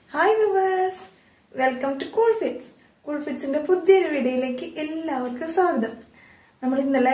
hi viewers welcome to cool fits cool ഫിറ്റ്സിന്റെ പുതിയൊരു വീഡിയോയിലേക്ക് എല്ലാവർക്കും സ്വാഗതം നമ്മൾ ഇന്നലെ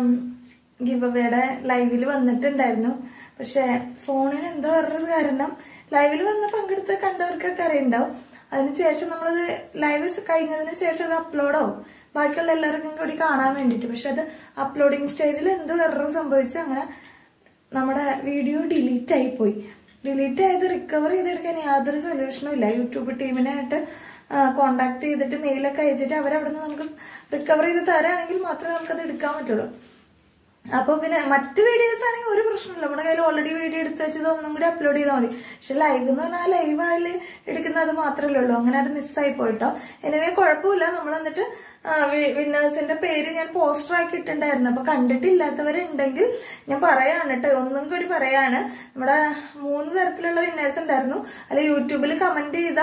ഗിവ് അവയുടെ ലൈവിൽ വന്നിട്ടുണ്ടായിരുന്നു പക്ഷെ ഫോണിന് എന്തോ വേറൊരു കാരണം ലൈവിൽ വന്ന് പങ്കെടുത്ത് കണ്ടവർക്കൊക്കെ അറിയുണ്ടാവും അതിനുശേഷം നമ്മളത് ലൈവ് കഴിഞ്ഞതിന് ശേഷം അത് അപ്ലോഡ് ആവും ബാക്കിയുള്ള എല്ലാവർക്കും കൂടി കാണാൻ വേണ്ടിയിട്ട് പക്ഷെ അത് അപ്ലോഡിങ് സ്റ്റേജിൽ എന്തോ എറർ സംഭവിച്ചു അങ്ങനെ നമ്മുടെ വീഡിയോ ഡിലീറ്റ് ആയി പോയി ഡിലീറ്റ് ആയത് റിക്കവർ ചെയ്തെടുക്കാൻ യാതൊരു സൊല്യൂഷനും ഇല്ല യൂട്യൂബ് ടീമിനായിട്ട് കോണ്ടാക്ട് ചെയ്തിട്ട് മെയിലൊക്കെ അയച്ചിട്ട് അവരവിടെ നിന്ന് നമുക്ക് റിക്കവർ ചെയ്ത് തരാണെങ്കിൽ മാത്രമേ നമുക്കത് എടുക്കാൻ പറ്റുള്ളൂ അപ്പൊ പിന്നെ മറ്റു വീഡിയോസ് ആണെങ്കിൽ ഒരു പ്രശ്നമില്ല നമ്മുടെ കയ്യിൽ ഓൾറെഡി വീഡിയോ എടുത്ത് വെച്ചത് ഒന്നും കൂടി അപ്ലോഡ് ചെയ്താൽ മതി പക്ഷെ ലൈവ് എന്ന് പറഞ്ഞാൽ ലൈവ് ആയാൽ എടുക്കുന്നത് മാത്രമല്ലേ ഉള്ളൂ അങ്ങനെ അത് മിസ്സായി പോയിട്ടോ എനിവേ കുഴപ്പമില്ല നമ്മൾ എന്നിട്ട് വിന്നേഴ്സിന്റെ പേര് ഞാൻ പോസ്റ്റർ ആക്കി ഇട്ടിട്ടുണ്ടായിരുന്നു അപ്പൊ കണ്ടിട്ടില്ലാത്തവരുണ്ടെങ്കിൽ ഞാൻ പറയാണ് കേട്ടോ ഒന്നും കൂടി പറയാണ് നമ്മുടെ മൂന്ന് തരത്തിലുള്ള വിന്നേഴ്സ് ഉണ്ടായിരുന്നു അല്ല യൂട്യൂബിൽ കമന്റ് ചെയ്ത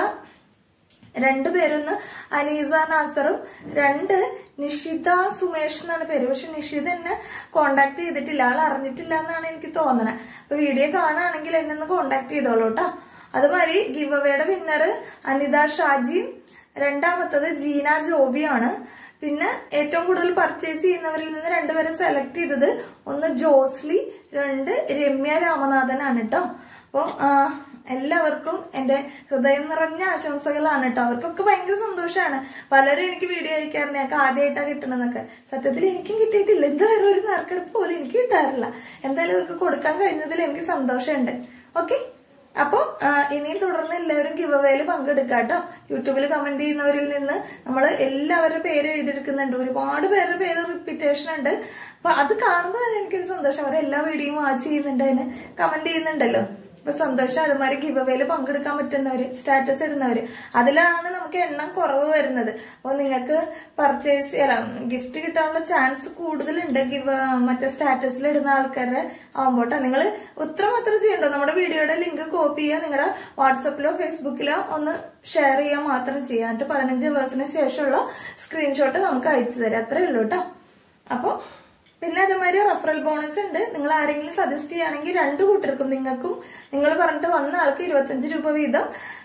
രണ്ട് പേരൊന്ന് അനീസ നാസറും രണ്ട് നിഷിത സുമേഷ് എന്നാണ് പേര് പക്ഷെ നിഷിത എന്നെ കോണ്ടാക്ട് ചെയ്തിട്ടില്ല ആൾ അറിഞ്ഞിട്ടില്ല എന്നാണ് എനിക്ക് തോന്നണത് അപ്പൊ വീഡിയോ കാണുകയാണെങ്കിൽ എന്നെ ഒന്ന് കോണ്ടാക്ട് ചെയ്തോളൂ കേട്ടോ അതുമാതിരി ഗിവ് അവയുടെ വിന്നർ അനിത ഷാജിയും രണ്ടാമത്തത് ജീന ജോബിയാണ് പിന്നെ ഏറ്റവും കൂടുതൽ പർച്ചേസ് ചെയ്യുന്നവരിൽ നിന്ന് രണ്ടുപേരെ സെലക്ട് ചെയ്തത് ഒന്ന് ജോസ്ലി രണ്ട് രമ്യ രാമനാഥനാണ് കേട്ടോ അപ്പോൾ എല്ലാവർക്കും എൻ്റെ ഹൃദയം നിറഞ്ഞ ആശംസകളാണ് കേട്ടോ അവർക്കൊക്കെ ഭയങ്കര സന്തോഷമാണ് പലരും എനിക്ക് വീഡിയോ അയക്കാറുണ്ട് ഞങ്ങൾക്ക് ആദ്യമായിട്ടാണ് കിട്ടണമെന്നൊക്കെ സത്യത്തിൽ എനിക്കും കിട്ടിയിട്ടില്ല ഇതുവരെ ഒരു നറുക്കെടുപ്പ് പോലും എനിക്ക് കിട്ടാറില്ല എന്തായാലും അവർക്ക് കൊടുക്കാൻ കഴിഞ്ഞതിൽ എനിക്ക് സന്തോഷമുണ്ട് ഓക്കെ അപ്പോൾ ഇനിയും തുടർന്ന് എല്ലാവരും ഗിവ് അവേയിൽ പങ്കെടുക്കാം കേട്ടോ യൂട്യൂബിൽ കമന്റ് ചെയ്യുന്നവരിൽ നിന്ന് നമ്മൾ എല്ലാവരുടെ പേര് എഴുതിയെടുക്കുന്നുണ്ട് ഒരുപാട് പേരുടെ പേര് റിപ്പീറ്റേഷൻ ഉണ്ട് അപ്പൊ അത് കാണുമ്പോൾ തന്നെ എനിക്കൊരു സന്തോഷം അവർ എല്ലാ വീഡിയോയും വാച്ച് ചെയ്യുന്നുണ്ട് അതിന് കമന്റ് ചെയ്യുന്നുണ്ടല്ലോ അപ്പൊ സന്തോഷം അതുമാതിരി ഗിവ് അവേയിൽ പങ്കെടുക്കാൻ പറ്റുന്നവര് സ്റ്റാറ്റസ് ഇടുന്നവര് അതിലാണ് നമുക്ക് എണ്ണം കുറവ് വരുന്നത് അപ്പോൾ നിങ്ങൾക്ക് പർച്ചേസ് അല്ല ഗിഫ്റ്റ് കിട്ടാനുള്ള ചാൻസ് കൂടുതലുണ്ട് ഗിവ് മറ്റേ സ്റ്റാറ്റസിൽ ഇടുന്ന ആൾക്കാരുടെ ആവുമ്പോട്ടോ നിങ്ങൾ ഉത്തരമാത്രം ചെയ്യണ്ടോ നമ്മുടെ വീഡിയോയുടെ ലിങ്ക് കോപ്പി ചെയ്യുക നിങ്ങളുടെ വാട്സപ്പിലോ ഫേസ്ബുക്കിലോ ഒന്ന് ഷെയർ ചെയ്യുക മാത്രം ചെയ്യുക എന്നിട്ട് പതിനഞ്ച് ദിവസത്തിന് ശേഷമുള്ള സ്ക്രീൻഷോട്ട് നമുക്ക് അയച്ചു തരാം അത്രേ ഉള്ളൂ കേട്ടോ അപ്പോൾ പിന്നെ അതേമാതിരി റഫറൽ ബോണസ് ഉണ്ട് നിങ്ങൾ ആരെങ്കിലും സജസ്റ്റ് ചെയ്യുകയാണെങ്കിൽ രണ്ട് കൂട്ടർക്കും നിങ്ങൾക്കും നിങ്ങൾ പറഞ്ഞിട്ട് വന്ന ആൾക്ക് ഇരുപത്തഞ്ച് രൂപ വീതം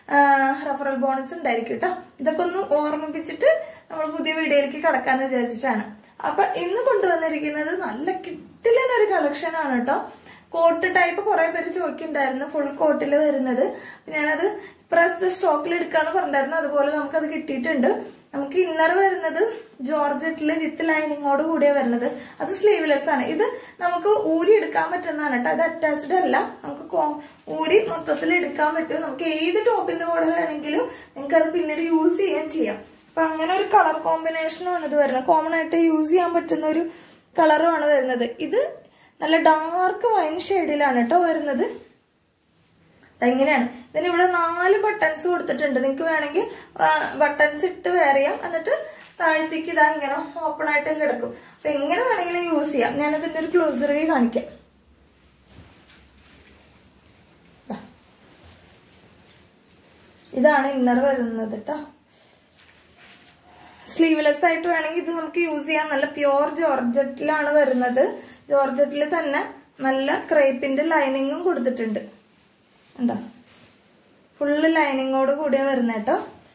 റഫറൽ ബോണസ് ഉണ്ടായിരിക്കും കേട്ടോ ഇതൊക്കെ ഒന്ന് ഓർമ്മിപ്പിച്ചിട്ട് നമ്മൾ പുതിയ വീഡിയോയിലേക്ക് കടക്കാന്ന് വിചാരിച്ചിട്ടാണ് അപ്പൊ ഇന്ന് കൊണ്ടുവന്നിരിക്കുന്നത് നല്ല കിട്ടിലൊരു കളക്ഷൻ ആണ് കേട്ടോ കോട്ട് ടൈപ്പ് കുറെ പേര് ചോദിക്കുന്നുണ്ടായിരുന്നു ഫുൾ കോട്ടിൽ വരുന്നത് ഞാനത് പ്രസ് സ്റ്റോക്കിൽ എടുക്കാന്ന് പറഞ്ഞിട്ടുണ്ടായിരുന്നു അതുപോലെ നമുക്കത് കിട്ടിയിട്ടുണ്ട് നമുക്ക് ഇന്നർ വരുന്നത് ജോർജറ്റിൽ വിത്ത് ലൈനിങ്ങോട് കൂടിയാണ് വരുന്നത് അത് സ്ലീവ്ലെസ് ആണ് ഇത് നമുക്ക് ഊരി എടുക്കാൻ പറ്റുന്നതാണ് കേട്ടോ അത് അറ്റാച്ച്ഡ് അല്ല നമുക്ക് ഊരി മൊത്തത്തിൽ എടുക്കാൻ പറ്റും നമുക്ക് ഏത് ടോപ്പിന്റെ കൂടെ വേണമെങ്കിലും നിങ്ങൾക്ക് അത് പിന്നീട് യൂസ് ചെയ്യാൻ ചെയ്യാം അപ്പൊ അങ്ങനെ ഒരു കളർ കോമ്പിനേഷനാണ് ഇത് വരുന്നത് കോമൺ ആയിട്ട് യൂസ് ചെയ്യാൻ പറ്റുന്ന ഒരു കളറുമാണ് വരുന്നത് ഇത് നല്ല ഡാർക്ക് വൈൻ ഷെയ്ഡിലാണ് കേട്ടോ വരുന്നത് എങ്ങനെയാണ് ഇതിന് ഇവിടെ നാല് ബട്ടൺസ് കൊടുത്തിട്ടുണ്ട് നിങ്ങൾക്ക് വേണമെങ്കിൽ ബട്ടൺസ് ഇട്ട് വെയർ ചെയ്യാം എന്നിട്ട് താഴത്തേക്ക് ഇതാ ഇങ്ങനെ ഓപ്പൺ ആയിട്ട് കിടക്കും അപ്പൊ എങ്ങനെ വേണമെങ്കിലും യൂസ് ചെയ്യാം ഞാനതിന്റെ ഒരു ക്ലോസർ കാണിക്കാം ഇതാണ് ഇന്നർ വരുന്നത് കേട്ടോ സ്ലീവ്ലെസ് ആയിട്ട് വേണമെങ്കിൽ ഇത് നമുക്ക് യൂസ് ചെയ്യാം നല്ല പ്യോർ ജോർജറ്റിലാണ് വരുന്നത് ജോർജറ്റിൽ തന്നെ നല്ല ക്രേപ്പിന്റെ ലൈനിങ്ങും കൊടുത്തിട്ടുണ്ട് ഉണ്ടോ ഫുള്ള് ലൈനിങ്ങോട് കൂടിയാ വരുന്നത് കേട്ടോ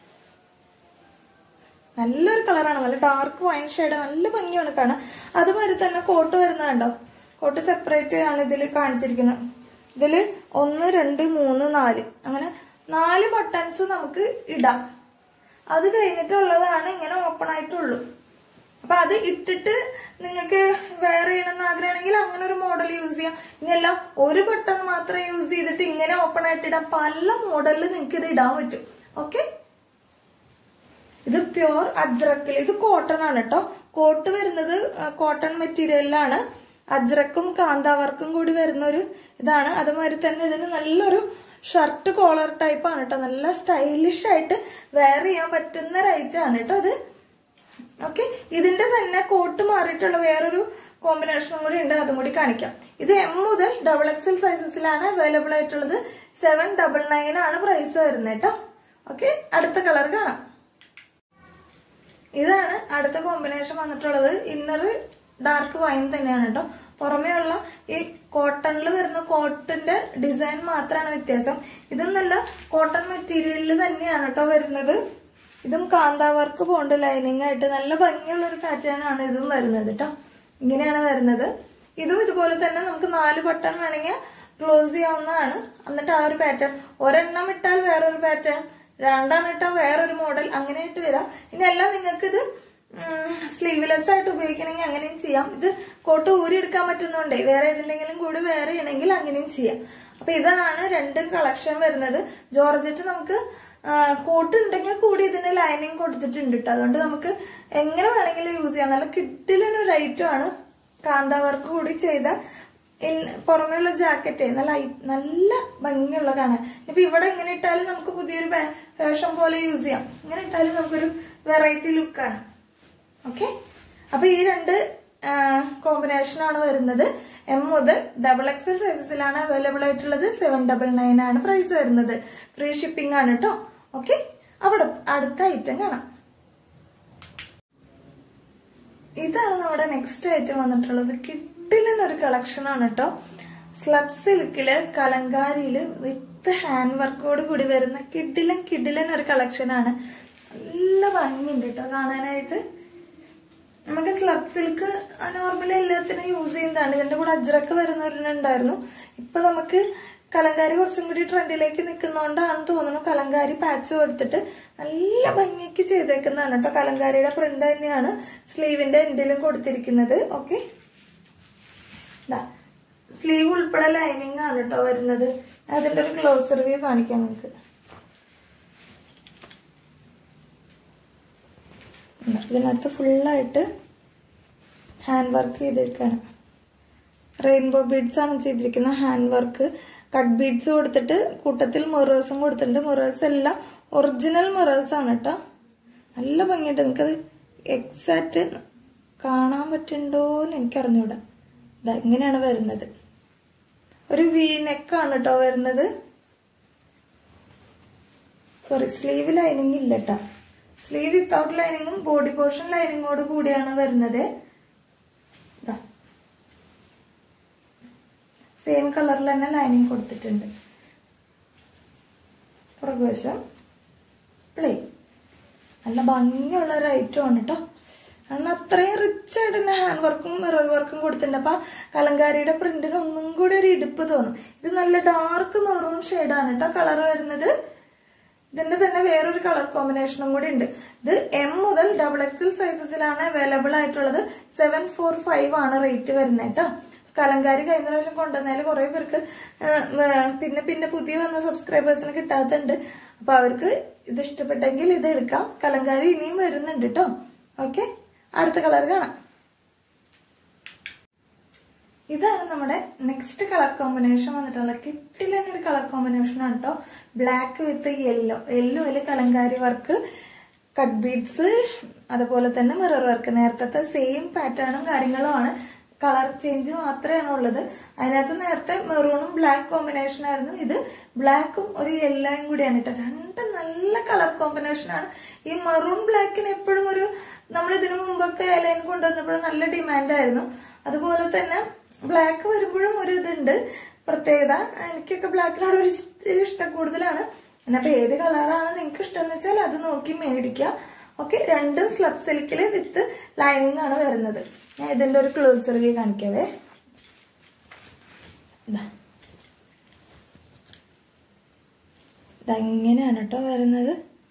നല്ലൊരു കളറാണ് നല്ല ഡാർക്ക് വൈൻ ഷെയ്ഡ് നല്ല ഭംഗിയാണ് കാണാൻ അതുമാതിരി തന്നെ കോട്ട് വരുന്നത് കണ്ടോ കോട്ട് സെപ്പറേറ്റ് ആണ് ഇതിൽ കാണിച്ചിരിക്കുന്നത് ഇതിൽ ഒന്ന് രണ്ട് മൂന്ന് നാല് അങ്ങനെ നാല് ബട്ടൺസ് നമുക്ക് ഇടാം അത് കഴിഞ്ഞിട്ടുള്ളതാണ് ഇങ്ങനെ ഓപ്പൺ ആയിട്ടുള്ളൂ അപ്പൊ അത് ഇട്ടിട്ട് നിങ്ങൾക്ക് വെയർ ചെയ്യണമെന്ന് ആഗ്രഹമാണെങ്കിൽ അങ്ങനെ ഒരു മോഡൽ യൂസ് ചെയ്യാം ഇനിയല്ല ഒരു ബട്ടൺ മാത്രം യൂസ് ചെയ്തിട്ട് ഇങ്ങനെ ഓപ്പൺ ആയിട്ട് ഇടാം പല മോഡലിൽ നിങ്ങൾക്ക് ഇത് ഇടാൻ പറ്റും ഓക്കെ ഇത് പ്യോർ അജ്രക്കിൽ ഇത് കോട്ടൺ ആണ് കേട്ടോ കോട്ട് വരുന്നത് കോട്ടൺ മെറ്റീരിയലിലാണ് അജ്രക്കും കാന്താവർക്കും കൂടി വരുന്ന ഒരു ഇതാണ് അതുമാതിരി തന്നെ ഇതിന് നല്ലൊരു ഷർട്ട് കോളർ ടൈപ്പ് ആണ് കേട്ടോ നല്ല സ്റ്റൈലിഷ് ആയിട്ട് വെയർ ചെയ്യാൻ പറ്റുന്ന റൈറ്റ് ആണ് കേട്ടോ അത് ഓക്കെ ഇതിന്റെ തന്നെ കോട്ട് മാറിയിട്ടുള്ള വേറൊരു കോമ്പിനേഷനും കൂടി ഉണ്ട് അതും കൂടി കാണിക്കാം ഇത് എം മുതൽ ഡബിൾ എക്സൽ സൈസസിലാണ് അവൈലബിൾ ആയിട്ടുള്ളത് സെവൻ ഡബിൾ നയൻ ആണ് പ്രൈസ് വരുന്നത് കേട്ടോ ഓക്കെ അടുത്ത കളർ കാണാം ഇതാണ് അടുത്ത കോമ്പിനേഷൻ വന്നിട്ടുള്ളത് ഇന്നർ ഡാർക്ക് വൈൻ തന്നെയാണ് കേട്ടോ പുറമേ ഉള്ള ഈ കോട്ടണിൽ വരുന്ന കോട്ടിന്റെ ഡിസൈൻ മാത്രമാണ് വ്യത്യാസം ഇതും നല്ല കോട്ടൺ മെറ്റീരിയലിൽ തന്നെയാണ് കേട്ടോ വരുന്നത് ഇതും കാന്താ വർക്ക് പോണ്ട് ലൈനിങ് ആയിട്ട് നല്ല ഭംഗിയുള്ള ഒരു പാറ്റേൺ ആണ് ഇതും വരുന്നത് കേട്ടോ ഇങ്ങനെയാണ് വരുന്നത് ഇതും ഇതുപോലെ തന്നെ നമുക്ക് നാല് ബട്ടൺ വേണമെങ്കിൽ ക്ലോസ് ചെയ്യാവുന്നതാണ് എന്നിട്ട് ആ ഒരു പാറ്റേൺ ഒരെണ്ണം ഇട്ടാൽ വേറൊരു പാറ്റേൺ രണ്ടെണ്ണം ഇട്ടാൽ വേറൊരു മോഡൽ അങ്ങനെ ആയിട്ട് വരാം ഇനി എല്ലാം നിങ്ങൾക്ക് ഇത് സ്ലീവ്ലെസ് ആയിട്ട് ഉപയോഗിക്കണമെങ്കിൽ അങ്ങനെയും ചെയ്യാം ഇത് കോട്ട് ഊരി എടുക്കാൻ പറ്റുന്നോണ്ടേ വേറെ ഏതിന്റെങ്കിലും കൂടി വേറെ ചെയ്യണമെങ്കിൽ അങ്ങനെയും ചെയ്യാം അപ്പൊ ഇതാണ് രണ്ടും കളക്ഷൻ വരുന്നത് ജോർജറ്റ് നമുക്ക് കോട്ട് ഉണ്ടെങ്കിൽ കൂടി ഇതിന് ലൈനിങ് കൊടുത്തിട്ടുണ്ട് കേട്ടോ അതുകൊണ്ട് നമുക്ക് എങ്ങനെ വേണമെങ്കിലും യൂസ് ചെയ്യാം നല്ല കിട്ടിലൊരു ഐറ്റം ആണ് കാന്താ വർക്ക് കൂടി ചെയ്ത പുറമേയുള്ള ജാക്കറ്റ് നല്ല ഐ- നല്ല ഭംഗിയുള്ള കാണാൻ ഇപ്പൊ ഇവിടെ ഇങ്ങനെ ഇട്ടാലും നമുക്ക് പുതിയൊരു ഫാഷൻ പോലെ യൂസ് ചെയ്യാം ഇങ്ങനെ ഇട്ടാലും നമുക്കൊരു വെറൈറ്റി ലുക്കാണ് ഓക്കെ അപ്പൊ ഈ രണ്ട് കോമ്പിനേഷൻ ആണ് വരുന്നത് എം മുതൽ ഡബിൾ എക്സൽ സൈസസിലാണ് അവൈലബിൾ ആയിട്ടുള്ളത് സെവൻ ഡബിൾ നയൻ ആണ് പ്രൈസ് വരുന്നത് ഫ്രീ ഷിപ്പിംഗ് ആണ് കേട്ടോ ഓക്കെ അവിടെ അടുത്ത ഐറ്റം കാണാം ഇതാണ് നമ്മുടെ നെക്സ്റ്റ് ഐറ്റം വന്നിട്ടുള്ളത് കിഡിലെന്നൊരു കളക്ഷൻ ആണ് കേട്ടോ സ്ലബ് സിൽക്കില് കലങ്കാരിയില് വിത്ത് ഹാൻഡ് വർക്കോട് കൂടി വരുന്ന കിഡിലൻ കിഡിലൻ ഒരു കളക്ഷൻ ആണ് നല്ല ഭംഗിയുണ്ട് കേട്ടോ കാണാനായിട്ട് നമുക്ക് സ്ലബ് സിൽക്ക് നോർമലി എല്ലാത്തിനും യൂസ് ചെയ്യുന്നതാണ് ഇതിന്റെ കൂടെ അജ്രക്ക് വരുന്നവരുണ്ടായിരുന്നു ഇപ്പൊ നമുക്ക് കലങ്കാരി കുറച്ചും കൂടി ട്രെൻഡിലേക്ക് നിൽക്കുന്നോണ്ടാണ് തോന്നുന്നു കലങ്കാരി പാച്ച് കൊടുത്തിട്ട് നല്ല ഭംഗിക്ക് ചെയ്തേക്കുന്നതാണ് കേട്ടോ കലങ്കാരിയുടെ പ്രിന്റ് തന്നെയാണ് സ്ലീവിന്റെ എൻഡിലും കൊടുത്തിരിക്കുന്നത് ഓക്കെ സ്ലീവ് ഉൾപ്പെടെ ലൈനിങ് ആണ് കേട്ടോ വരുന്നത് അതിന്റെ ഒരു ക്ലോസ് റിവ്യൂ കാണിക്കാം നമുക്ക് ഇതിനകത്ത് ഫുള്ളായിട്ട് ഹാൻഡ് വർക്ക് ചെയ്തിരിക്കുകയാണ് റെയിൻബോ ബീഡ്സ് ആണ് ചെയ്തിരിക്കുന്നത് ഹാൻഡ് വർക്ക് കട്ട് ബീഡ്സ് കൊടുത്തിട്ട് കൂട്ടത്തിൽ മിറേഴ്സും കൊടുത്തിട്ടുണ്ട് മിറേഴ്സ് എല്ലാം ഒറിജിനൽ മിറേഴ്സ് ആണ് കേട്ടോ നല്ല ഭംഗിയുണ്ട് നിങ്ങൾക്കത് എക്സാക്റ്റ് കാണാൻ പറ്റുന്നുണ്ടോ എന്ന് എനിക്കറിഞ്ഞൂടാ ഇതാ ഇങ്ങനെയാണ് വരുന്നത് ഒരു വി നെക്കാണ് കേട്ടോ വരുന്നത് സോറി സ്ലീവ് ലൈനിങ് ഇല്ല കേട്ടോ സ്ലീവ് വിത്തൗട്ട് ലൈനിങ്ങും ബോഡി പോർഷൻ ലൈനിങ്ങോട് കൂടിയാണ് വരുന്നത് സെയിം കളറിൽ തന്നെ ലൈനിങ് കൊടുത്തിട്ടുണ്ട് പുറകുവശം പ്ലെയിൻ നല്ല ഭംഗിയുള്ള ഒരു ഐറ്റം ആണ് കേട്ടോ കാരണം അത്രയും റിച്ച് ആയിട്ട് തന്നെ ഹാൻഡ് വർക്കും മിറർ വർക്കും കൊടുത്തിട്ടുണ്ട് അപ്പൊ ആ കലങ്കാരിയുടെ പ്രിന്റിന് ഒന്നും കൂടി ഒരു ഇടുപ്പ് തോന്നും ഇത് നല്ല ഡാർക്ക് മെറൂൺ ഷെയ്ഡാണ് കേട്ടോ കളർ വരുന്നത് ഇതിന്റെ തന്നെ വേറൊരു കളർ കോമ്പിനേഷനും കൂടി ഉണ്ട് ഇത് എം മുതൽ ഡബിൾ എക്സൽ സൈസസിലാണ് അവൈലബിൾ ആയിട്ടുള്ളത് സെവൻ ഫോർ ഫൈവ് ആണ് റേറ്റ് വരുന്നത് കേട്ടോ കലങ്കാരി കഴിഞ്ഞ പ്രാവശ്യം കൊണ്ടുവന്നതിൽ കുറെ പേർക്ക് ആ, ആ, പിന്നെ പിന്നെ പുതിയ വന്ന സബ്സ്ക്രൈബേഴ്സിന് കിട്ടാത്തുണ്ട് അപ്പൊ അവർക്ക് ഇത് ഇഷ്ടപ്പെട്ടെങ്കിൽ ഇത് എടുക്കാം കലങ്കാരി ഇനിയും വരുന്നുണ്ട് കേട്ടോ ഓക്കെ അടുത്ത കളർ കാണാം ഇതാണ് നമ്മുടെ നെക്സ്റ്റ് കളർ കോമ്പിനേഷൻ വന്നിട്ടുള്ള കിട്ടിലൻ ഒരു കളർ കോമ്പിനേഷൻ ആണ് കേട്ടോ ബ്ലാക്ക് വിത്ത് യെല്ലോ യെല്ലോയില് കലങ്കാരി വർക്ക് കട്ട് ബീഡ്സ് അതുപോലെ തന്നെ മിറർ വർക്ക് നേരത്തെ സെയിം പാറ്റേണും കാര്യങ്ങളുമാണ് കളർ ചേഞ്ച് മാത്രമാണ് ഉള്ളത് അതിനകത്ത് നേരത്തെ മെറൂണും ബ്ലാക്ക് കോമ്പിനേഷൻ ആയിരുന്നു ഇത് ബ്ലാക്കും ഒരു യെല്ലോയും കൂടിയാണ് കേട്ടോ രണ്ട് നല്ല കളർ കോമ്പിനേഷൻ ആണ് ഈ മെറൂൺ ബ്ലാക്കിന് എപ്പോഴും ഒരു നമ്മൾ ഇതിനു മുമ്പൊക്കെ ലൈൻ കൊണ്ടുവന്നപ്പോഴും നല്ല ഡിമാൻഡ് ആയിരുന്നു അതുപോലെ തന്നെ ബ്ലാക്ക് വരുമ്പോഴും ഒരു ഇതുണ്ട് പ്രത്യേകത എനിക്കൊക്കെ ബ്ലാക്കിനോട് ഒരു ഇഷ്ട- ഇഷ്ടം കൂടുതലാണ് പിന്നെ അപ്പൊ ഏത് കളറാണ് നിങ്ങൾക്ക് ഇഷ്ടം എന്ന് വെച്ചാൽ അത് നോക്കി മേടിക്കുക ഓക്കെ രണ്ടും സ്ലബ് സിൽക്കില് വിത്ത് ലൈനിങ് ആണ് വരുന്നത് ഞാൻ ഇതിന്റെ ഒരു ക്ലോസ് റിവ്യൂ കാണിക്കാവേ ഇതാ ഇതങ്ങനെയാണ് കേട്ടോ വരുന്നത്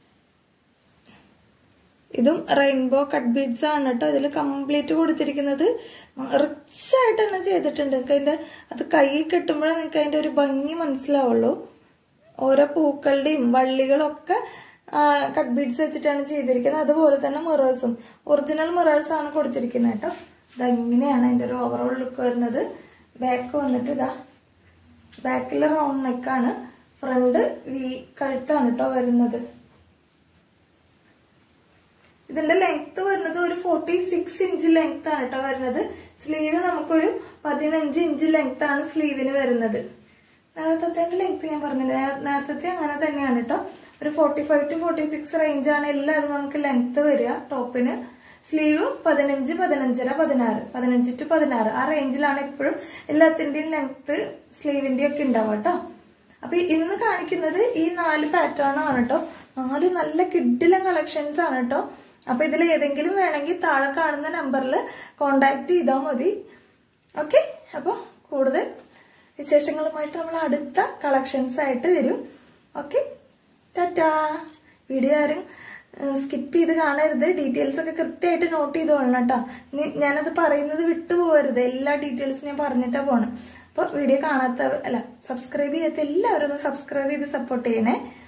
ഇതും റെയിൻബോ കട്ട് ബീഡ്സ് ആണ് കേട്ടോ ഇതിൽ കംപ്ലീറ്റ് കൊടുത്തിരിക്കുന്നത് റിച്ച് ആയിട്ട് തന്നെ ചെയ്തിട്ടുണ്ട് നിങ്ങൾക്ക് അതിന്റെ അത് കൈ കെട്ടുമ്പോഴേ നിങ്ങൾക്ക് അതിന്റെ ഒരു ഭംഗി മനസ്സിലാവുള്ളൂ ഓരോ പൂക്കളുടെയും വള്ളികളൊക്കെ കട്ട് ബീഡ്സ് വെച്ചിട്ടാണ് ചെയ്തിരിക്കുന്നത് അതുപോലെ തന്നെ മിറേഴ്സും ഒറിജിനൽ മിറേഴ്സ് ആണ് കൊടുത്തിരിക്കുന്നത് കേട്ടോ ഇതങ്ങനെയാണ് അതിന്റെ ഒരു ഓവറോൾ ലുക്ക് വരുന്നത് ബാക്ക് വന്നിട്ട് ഇതാ ബാക്കിൽ റൗണ്ട് നെക്കാണ് ഫ്രണ്ട് വി കഴുത്താണ് കേട്ടോ വരുന്നത് ഇതിന്റെ ലെങ്ത് വരുന്നത് ഒരു ഫോർട്ടി സിക്സ് ഇഞ്ച് ലെങ്ത് ആണ് കേട്ടോ വരുന്നത് സ്ലീവ് നമുക്കൊരു പതിനഞ്ച് ഇഞ്ച് ലെങ്ത് ആണ് സ്ലീവിന് വരുന്നത് നേരത്തെ ലെങ്ത് ഞാൻ പറഞ്ഞില്ല നേ- നേരത്തെ അങ്ങനെ തന്നെയാണ് കേട്ടോ ഒരു forty five to forty six range ആണ് എല്ലാം അത് നമുക്ക് ലെങ്ത് വരിക ടോപ്പിന് സ്ലീവ് പതിനഞ്ച് പതിനഞ്ചര പതിനാറ് പതിനഞ്ച് ടു പതിനാറ് ആ റേഞ്ചിലാണ് എപ്പോഴും എല്ലാത്തിന്റെയും ലെങ്ത് സ്ലീവിന്റെ ഒക്കെ ഉണ്ടാവുക കേട്ടോ അപ്പൊ ഇന്ന് കാണിക്കുന്നത് ഈ നാല് പാറ്റേൺ ആണ് കേട്ടോ നാല് നല്ല കിഡിലം കളക്ഷൻസ് ആണ് കേട്ടോ അപ്പൊ ഇതിൽ ഏതെങ്കിലും വേണമെങ്കിൽ താഴെ കാണുന്ന നമ്പറിൽ കോണ്ടാക്ട് ചെയ്താൽ മതി ഓക്കെ അപ്പോൾ കൂടുതൽ വിശേഷങ്ങളുമായിട്ട് നമ്മൾ അടുത്ത കളക്ഷൻസ് ആയിട്ട് വരും ഓക്കെ ടാറ്റാ വീഡിയോ ആരും സ്കിപ്പ് ചെയ്ത് കാണരുത് ഡീറ്റെയിൽസ് ഒക്കെ കൃത്യമായിട്ട് നോട്ട് ചെയ്തോളണം കേട്ടോ ഇനി ഞാനത് പറയുന്നത് വിട്ടുപോകരുത് എല്ലാ ഡീറ്റെയിൽസും ഞാൻ പറഞ്ഞിട്ടാ പോണം അപ്പോൾ വീഡിയോ കാണാത്ത അല്ല സബ്സ്ക്രൈബ് ചെയ്യാത്ത എല്ലാവരും ഒന്ന് സബ്സ്ക്രൈബ് ചെയ്ത് സപ്പോർട്ട് ചെയ്യണേ